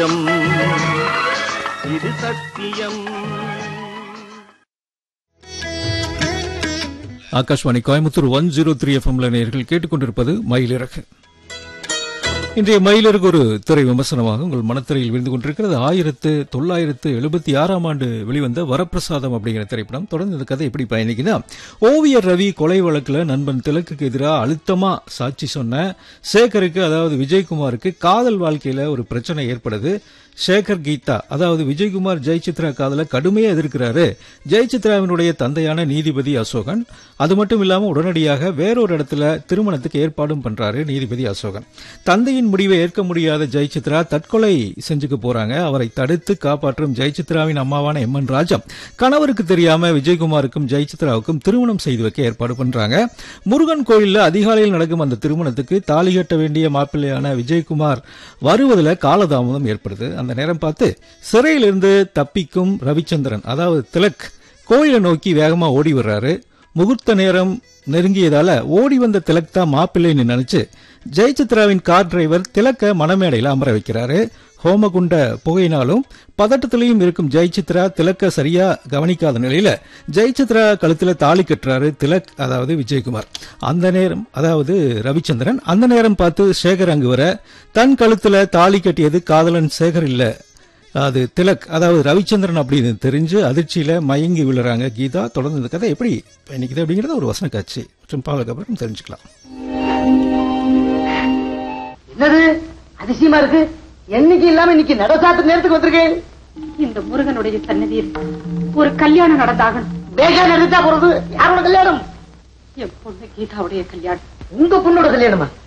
இது சத்தியம் Akashvani Coimbatore one zero three எஃப்எம்ல நேயர்கள் கேட்டுக்கொண்டிருப்பது மயிலிறகு இன்றைய மயிலிறகு ஒரு திரை விமர்சனமாக உங்கள் மனத்திரையில் விழுந்து கொண்டிருக்கிறது ஆயிரத்து தொள்ளாயிரத்து எழுபத்தி ஆறாம் ஆண்டு வெளிவந்த வரப்பிரசாதம் அப்படிங்கிற திரைப்படம் தொடர்ந்து இந்த கதை எப்படி பயணிக்குதா ஓவியர் ரவி கொலை வழக்குல நண்பன் திலக்குக்கு எதிராக அழுத்தமா சாட்சி சொன்ன சேகருக்கு அதாவது விஜயகுமாருக்கு காதல் வாழ்க்கையில ஒரு பிரச்சனை ஏற்படுது சேகர் கீதா அதாவது விஜயகுமார் ஜெயசித்ரா காதல கடுமையா எதிர்க்கிறாரு ஜெயசித்ராவினுடைய தந்தையான நீதிபதி அசோகன் அது மட்டும் இல்லாம உடனடியாக வேறொரு இடத்துல திருமணத்துக்கு ஏற்பாடும் பண்றாரு நீதிபதி அசோகன் தந்தையின் முடிவை ஏற்க முடியாத ஜெயசித்ரா தற்கொலை செஞ்சுக்க போறாங்க அவரை தடுத்து காப்பாற்றும் ஜெயசித்ராவின் அம்மாவான எம் என் ராஜா கணவருக்கு தெரியாம விஜயகுமாருக்கும் ஜெயசித்ராவுக்கும் திருமணம் செய்து வைக்க ஏற்பாடு பண்றாங்க முருகன் கோயில்ல அதிகாலையில் நடக்கும் அந்த திருமணத்துக்கு தாலி கட்ட வேண்டிய மாப்பிள்ளையான விஜயகுமார் வருவதில் காலதாமதம் ஏற்படுது அந்த நேரம் பார்த்து சிறையிலிருந்து தப்பிக்கும் ரவிச்சந்திரன் அதாவது திலக் கோயிலை நோக்கி வேகமா ஓடி வர்றாரு முகூர்த்த நேரம் நெருங்கியதால ஓடி வந்த திலக் தான் மாப்பிள்ளைன்னு நினைச்சு ஜெயசித்ராவின் கார் டிரைவர் திலக்க மணமேடையில அமர வைக்கிறாரு ஹோமகுண்ட புகையினாலும் பதட்டத்திலையும் இருக்கும் ஜெயசித்ரா திலக்க சரியா கவனிக்காத நிலையில ஜெயசித்ரா கழுத்துல தாலி கட்டுறாரு திலக் அதாவது விஜயகுமார் அந்த நேரம் அதாவது ரவிச்சந்திரன் அந்த நேரம் பார்த்து சேகர் அங்கு வர தன் கழுத்துல தாலி கட்டியது காதலன் சேகர் இல்ல அது திலக் அதாவது ரவிச்சந்திரன் அப்படின்னு தெரிஞ்சு அதிர்ச்சியில மயங்கி விழுறாங்க கீதா தொடர்ந்து இந்த கதை எப்படி பயணிக்குது அப்படிங்கறத ஒரு வசன காட்சி மற்றும் பாவலுக்கு அப்புறம் தெரிஞ்சுக்கலாம் என்னது அதிசயமா இருக்கு என்னைக்கு இல்லாம இன்னைக்கு நடசாத்து நேரத்துக்கு வந்திருக்கேன் இந்த முருகனுடைய சன்னதியில் ஒரு கல்யாணம் நடந்தாகணும் வேகா நடந்தா போறது யாரோட கல்யாணம் என் பொண்ணு கீதாவுடைய கல்யாணம் உங்க பொண்ணோட கல்யாணமா